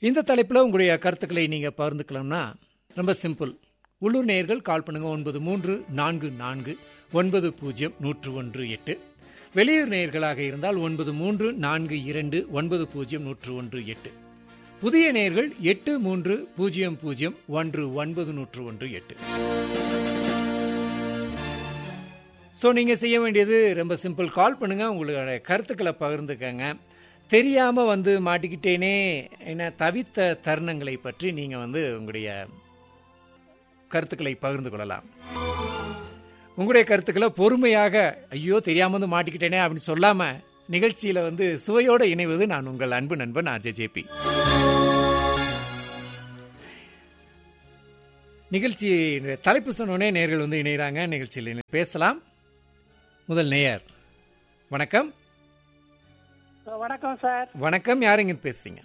இந்த தலைப்பில் உங்களுடைய கருத்துக்களை நீங்கள் பகிர்ந்துக்கலாம்னா ரொம்ப சிம்பிள் உள்ளூர் நேயர்கள் கால் பண்ணுங்க ஒன்பது மூன்று நான்கு நான்கு ஒன்பது பூஜ்ஜியம் நூற்று ஒன்று எட்டு வெளியூர் நேயர்களாக இருந்தால் ஒன்பது மூன்று நான்கு இரண்டு ஒன்பது பூஜ்ஜியம் நூற்று ஒன்று எட்டு புதிய நேயர்கள் எட்டு மூன்று பூஜ்ஜியம் பூஜ்ஜியம் ஒன்று ஒன்பது நூற்று ஒன்று எட்டு ஸோ நீங்கள் செய்ய வேண்டியது ரொம்ப சிம்பிள் கால் பண்ணுங்கள் உங்களுடைய கருத்துக்களை பகிர்ந்துக்கங்க தெரியாமல் வந்து மாட்டிக்கிட்டேனே என்ன தவித்த தருணங்களை பற்றி நீங்கள் வந்து உங்களுடைய கருத்துக்களை பகிர்ந்து கொள்ளலாம் உங்களுடைய கருத்துக்களை பொறுமையாக ஐயோ தெரியாமல் வந்து மாட்டிக்கிட்டேனே அப்படின்னு சொல்லாமல் நிகழ்ச்சியில் வந்து சுவையோடு இணைவது நான் உங்கள் அன்பு நண்பன் ஆர்ஜே ஜேபி நிகழ்ச்சி தலைப்பு சொன்னோடனே நேர்கள் வந்து இணைகிறாங்க நிகழ்ச்சியில் பேசலாம் முதல் நேயர் வணக்கம் வணக்கம் சார் வணக்கம் யாருங்க பேசுறீங்க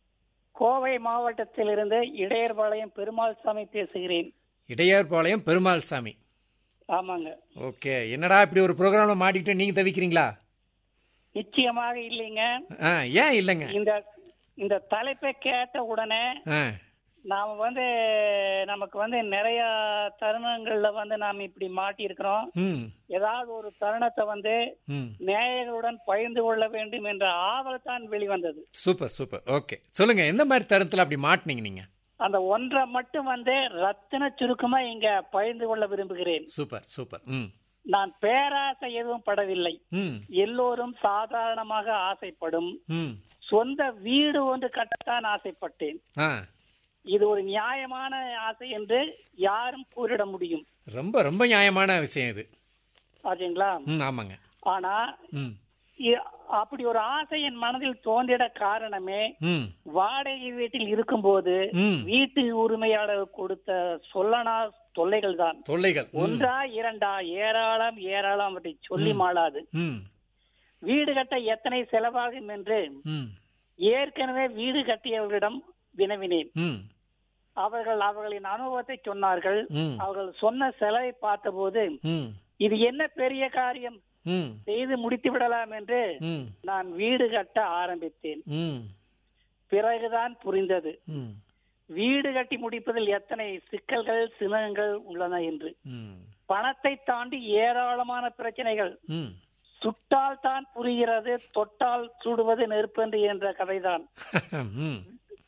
கோவை மாவட்டத்திலிருந்து இடையர்பாளையம் பெருமாள் சாமி பேசுகிறேன் இடையார்பாளையம் பெருமாள் சாமி ஆமாங்க ஓகே என்னடா இப்படி ஒரு ப்ரோக்ராம்ல மாட்டிக்கிட்டு நீங்க தவிக்கிறீங்களா நிச்சயமாக இல்லைங்க ஆ ஏன் இல்லைங்க இந்த இந்த தலைப்பை கேட்ட உடனே ஆ நாம வந்து நமக்கு வந்து நிறைய தருணங்கள்ல வந்து நாம் இப்படி மாட்டி இருக்கிறோம் ம் ஏதாவது ஒரு தருணத்தை வந்து ம் நேயர்களுடன் பகிர்ந்து கொள்ள வேண்டும் என்ற ஆவல் தான் வெளிவந்தது சூப்பர் சூப்பர் ஓகே சொல்லுங்க எந்த மாதிரி தருணத்தில் அப்படி மாட்டினீங்க நீங்க அந்த ஒன்றை மட்டும் வந்து ரத்தின சுருக்கமா இங்க பகிர்ந்து கொள்ள விரும்புகிறேன் சூப்பர் சூப்பர் ம் நான் பேராசை எதுவும் படவில்லை ம் எல்லோரும் சாதாரணமாக ஆசைப்படும் ம் சொந்த வீடு ஒன்று கட்டத்தான் ஆசைப்பட்டேன் ஆ இது ஒரு நியாயமான ஆசை என்று யாரும் கூறிட முடியும் ரொம்ப ரொம்ப நியாயமான விஷயம் இது ஆச்சுங்களா ம் ஆமாங்க ஆனா ம் இ- அப்படி ஒரு ஆசை என் மனதில் தோன்றிட காரணமே ம் வாடகை வீட்டில் இருக்கும்போது ம் வீட்டு உரிமையாளர் கொடுத்த சொல்லனா தொல்லைகள் தான் தொல்லைகள் ம், ஒன்றா இரண்டா ஏராளம் ஏராளம் அவற்றை சொல்லி மாளாது ம் வீடு கட்ட எத்தனை செலவாகும் என்று ம் ஏற்கனவே வீடு கட்டியவர்களிடம் வினவினேன் ம் அவர்கள் அவர்களின் அனுபவத்தை சொன்னார்கள் ம் அவர்கள் சொன்ன செலவை பார்த்தபோது ம் இது என்ன பெரிய காரியம் ம் செய்து முடித்து விடலாம் என்று ம் நான் வீடு கட்ட ஆரம்பித்தேன் ம் பிறகுதான் புரிந்தது ம் வீடு கட்டி முடிப்பதில் எத்தனை சிக்கல்கள் சினங்கள் உள்ளன என்று ம் பணத்தை தாண்டி ஏராளமான பிரச்சனைகள் ம் சுட்டால் தான் புரிகிறது தொட்டால் சுடுவது நெருப்பென்று என்ற கதைதான் ம்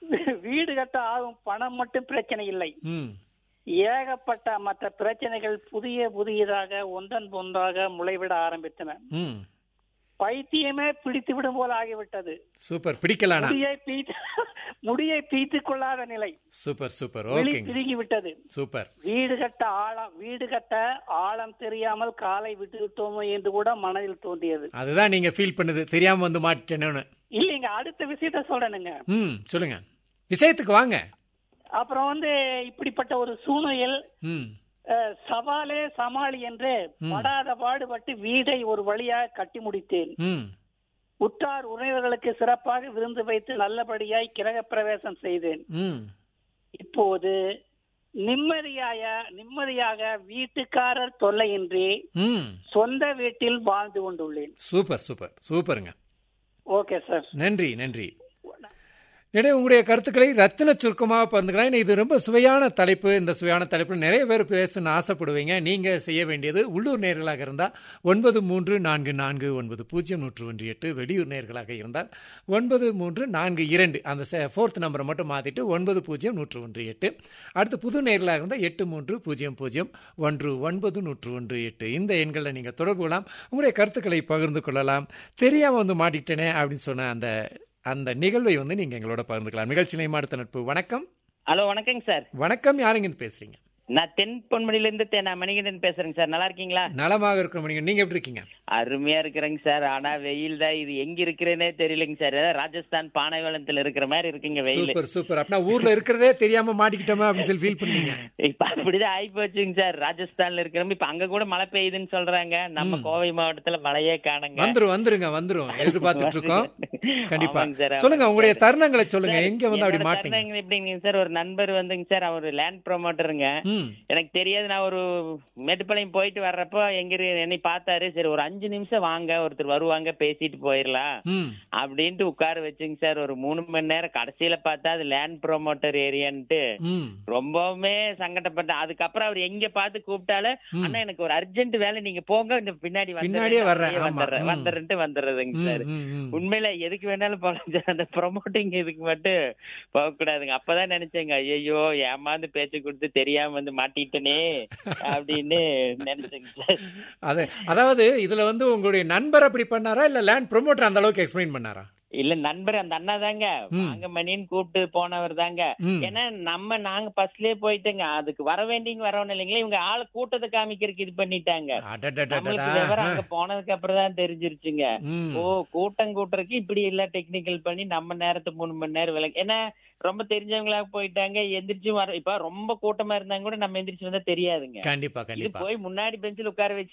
வீடு கட்ட ஆகும் பணம் மட்டும் பிரச்சனை இல்லை ம் ஏகப்பட்ட மற்ற பிரச்சனைகள் புதிய புதியதாக ஒன்றன் ஒன்றாக முளைவிட ஆரம்பித்தன ம் பைத்தியமே பிடித்து விடும் போல ஆகிவிட்டது சூப்பர் பிடிக்கலானா முடியை பீத்து முடியை பீத்துக் கொள்ளாத நிலை சூப்பர் சூப்பர் விழி ஓகேங்க பிதுங்கி விட்டது சூப்பர் வீடு கட்ட ஆழம் வீடு கட்ட ஆழம் தெரியாமல் காலை விட்டு விட்டோமோ என்று கூட மனதில் தோன்றியது அதுதான் நீங்க ஃபீல் பண்ணுது தெரியாம வந்து மாட்டேன்னு இல்லைங்க அடுத்த விஷயத்த சொல்றேனுங்க ம் சொல்லுங்க விஷயத்துக்கு வாங்க அப்புறம் வந்து இப்படிப்பட்ட ஒரு சூழ்நிலையில் ம் அஹ், சவாலே சமாளி என்று படாத பாடுபட்டு வீடை ஒரு வழியாக கட்டி முடித்தேன் ம் உற்றார் உறவினர்களுக்கு சிறப்பாக விருந்து வைத்து நல்லபடியாய் கிரகப் பிரவேசம் செய்தேன் ம் இப்போது நிம்மதியாக நிம்மதியாக வீட்டுக்காரர் தொல்லையின்றி ம் சொந்த வீட்டில் வாழ்ந்து கொண்டுள்ளேன் சூப்பர் சூப்பர் சூப்பருங்க ஓகே சார் நன்றி நன்றி இடையே உங்களுடைய கருத்துக்களை ரத்தின சுருக்கமாக பகிர்ந்துக்கலாம் இது ரொம்ப சுவையான தலைப்பு இந்த சுவையான தலைப்பில் நிறைய பேர் பேசணும்னு ஆசைப்படுவீங்க நீங்கள் செய்ய வேண்டியது உள்ளூர் நேர்களாக இருந்தால் ஒன்பது மூன்று நான்கு நான்கு ஒன்பது பூஜ்ஜியம் நூற்று ஒன்று எட்டு வெளியூர் நேர்களாக இருந்தால் ஒன்பது மூன்று நான்கு இரண்டு அந்த ஃபோர்த் நம்பரை மட்டும் மாற்றிட்டு ஒன்பது பூஜ்ஜியம் நூற்று ஒன்று எட்டு அடுத்து புது நேர்களாக இருந்தால் எட்டு மூன்று பூஜ்ஜியம் பூஜ்ஜியம் ஒன்று ஒன்பது நூற்று ஒன்று எட்டு இந்த எண்களில் நீங்கள் தொடர்பு கொள்ளலாம் உங்களுடைய கருத்துக்களை பகிர்ந்து கொள்ளலாம் தெரியாமல் வந்து மாட்டிக்கிட்டேனே அப்படின்னு சொன்ன அந்த அந்த நிகழ்வை வந்து நீங்க எங்களோட பகிர்ந்துக்கலாம் நிகழ்ச்சி அடுத்த நட்பு வணக்கம் ஹலோ வணக்கங்க சார் வணக்கம் யாருங்க இருந்து பேசுறீங்க நான் தென் பொன்மணில இருந்து நான் மணிகண்டன் பேசுறேங்க சார் நல்லா இருக்கீங்களா நலமாக இருக்கிற மணிங்க நீங்க எப்படி இருக்கீங்க அருமையா இருக்கிறேங்க சார் ஆனா வெயில் தான் இது எங்க இருக்கிறேனே தெரியலங்க சார் ஏதாவது ராஜஸ்தான் பானைவளத்துல இருக்கிற மாதிரி இருக்குங்க வெயில் சூப்பர் சூப்பர் அப்படின்னா ஊர்ல இருக்கிறதே தெரியாம மாட்டிக்கிட்டோமே அப்படின்னு சொல்லி ஃபீல் பண்ணீங்க இப்ப அப்படிதான் ஆகி போச்சுங்க சார் ராஜஸ்தான்ல இருக்கிறோம் இப்ப அங்க கூட மழை பெய்யுதுன்னு சொல்றாங்க நம்ம கோவை மாவட்டத்துல மழையே காணுங்க வந்துரும் வந்துருங்க வந்துரும் எதிர்பார்த்துட்டு இருக்கோம் கண்டிப்பா ஆமாங்க சார், சொல்லுங்க ஆமாங்க உங்களுடைய சார். தருணங்களை சொல்லுங்க சார், எங்க வந்து அப்படி என்னோட மாட்டீங்க தருணங்கள் எப்படிங்க சார் ஒரு நண்பர் வந்துங்க சார் அவர் லேண்ட் ப்ரொமோட்டருங்க ம் எனக்கு தெரியாது நான் ஒரு மேட்டுப்பாளையம் போயிட்டு வர்றப்போ எங்க இரு- என்னை பார்த்தாரு சரி ஒரு அஞ்சு நிமிஷம் வாங்க ஒருத்தர் வருவாங்க பேசிட்டு போயிடலாம் ம் அப்படின்ட்டு உட்கார வச்சுங்க சார் ஒரு மூணு மணி நேரம் கடைசியில பார்த்தா அது லேண்ட் ப்ரொமோட்டர் ஏரியான்ட்டு ம் ரொம்பவுமே சங்கடப்பட்டேன் அதுக்கப்புறம் அவர் எங்க பார்த்து கூப்பிட்டாலும் அண்ணா எனக்கு ஒரு அர்ஜென்ட் வேலை நீங்க போங்க இந்த பின்னாடி வந்துடுறேன், பின்னாடியே வர்றேன், அப்படியே ஆமா. வந்துடுறேன் ம். வந்துடுறேன்ட்டு வந்துடுறதுங்க சார் ம், ம், ம். உண்மையில எதுக்கு வேணாலும் போகலாம் சார் அந்த ப்ரொமோட்டிங் இதுக்கு மட்டும் போக கூடாதுங்க அப்பதான் நினைச்சேங்க ஐயோ ஏமாந்து பேச்சு கொடுத்து தெரியாம வந்து மாட்டிட்டனே அப்படின்னு நினைச்சேங்க சார் அது அதாவது இதுல வந்து உங்களுடைய நண்பர் அப்படி பண்ணாரா இல்ல லேண்ட் ப்ரொமோட்டர் அந்த அளவுக்கு எக்ஸ்பிளைன் பண்ணாரா இல்ல நண்பர் அந்த அண்ணா தாங்க வாங்க மணின்னு கூப்பிட்டு போனவர் தாங்க ம். ஏன்னா நம்ம நாங்க பஸ்லயே போயிட்டோங்க அதுக்கு வர வேண்டியவங்க வரணும் இல்லைங்களா இவங்க ஆளை கூட்டத்தை காமிக்கிறதுக்கு இது பண்ணிட்டாங்க அடடடடடா. நம்மளுக்கு விவரம் அங்க போனதுக்கு அப்புறம் தான் தெரிஞ்சிருச்சுங்க ம். ஓ கூட்டம் கூட்டுறதுக்கு இப்படி எல்லாம் டெக்னிக்கல் பண்ணி நம்ம நேரத்தை மூணு மணி நேரம் விலகு ஏன்னா ரொம்ப தெரிஞ்சவங்களா போயிட்டாங்க எந்திரிச்சு வர இப்ப ரொம்ப கூட்டமா இருந்தாங்க கூட நம்ம எந்திரிச்சு வந்தா தெரியாதுங்க கண்டிப்பா இது கண்டிப்பா போய் முன்னாடி பெஞ்சில் உட்கார வச்சு